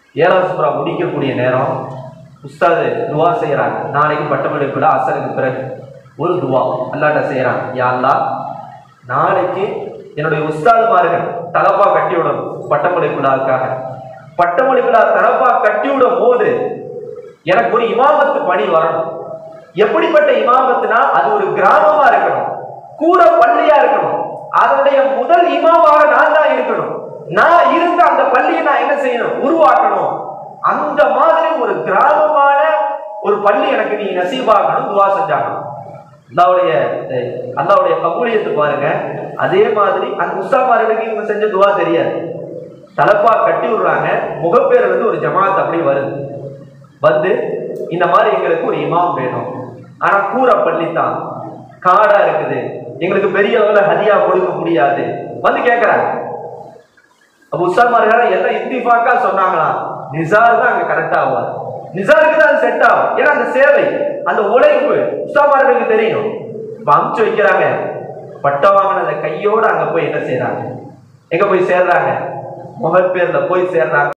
ஏழாவது சூறா முடிக்கக்கூடிய நேரம் உஸ்தாது துவா செய்கிறாங்க நாளைக்கு பட்டமளிப்புல அசருக்கு பிறகு ஒரு துவா அல்லாட்ட செய்கிறாங்க யா அல்லாஹ் நாளைக்கு என்னுடைய உஸ்தாதுமார்கள் தலப்பா கட்டி விடணும் பட்டமளிப்பு விழாவுக்காக பட்டமளிப்பு விழா தலப்பா கட்டி விடும் போது எனக்கு ஒரு இமாமத்து பணி வரணும் எப்படிப்பட்ட இமாமத்துனா அது ஒரு கிராமமா இருக்கணும் கூட பள்ளியா இருக்கணும் அதனுடைய முதல் இமாமாக நான் தான் இருக்கணும் நான் இருந்த அந்த பள்ளியை நான் என்ன செய்யணும் உருவாக்கணும் அந்த மாதிரி ஒரு கிராமமான ஒரு பள்ளி எனக்கு நீ நசீபாகணும் துவா செஞ்சாகணும் அல்லாவுடைய அஹ், அல்லாவுடைய கபூலியத்தை பாருங்க அதே மாதிரி அந்த உஸ்தாமார்களுக்கு இவங்க செஞ்ச துவா தெரியாது தலப்பா கட்டி விடுறாங்க முகப்பேர் வந்து ஒரு ஜமாத் அப்படி வருது வந்து இந்த மாதிரி எங்களுக்கு ஒரு இமாம் வேணும் ஆனா கூரை பள்ளி தான் காடா இருக்குது எங்களுக்கு பெரிய அளவுல ஹதியா கொடுக்க முடியாது வந்து கேட்கறாங்க அப்ப உஸ்தாமார்கள் எல்லாம் இத்திஃபாக்கா சொன்னாங்களா நிசார் தான் அங்க கரெக்டா ஆவார் நிசாருக்கு தான் செட் ஆகும் ஏன்னா அந்த சேவை அந்த உழைப்பு உஸ்தாமார்களுக்கு தெரியும் இப்ப அமுச்சு வைக்கிறாங்க பட்டம் வாங்கினத கையோட அங்க போய் என்ன செய்றாங்க எங்க போய் சேர்றாங்க முகப்பேர்ல போய் சேர்றாங்க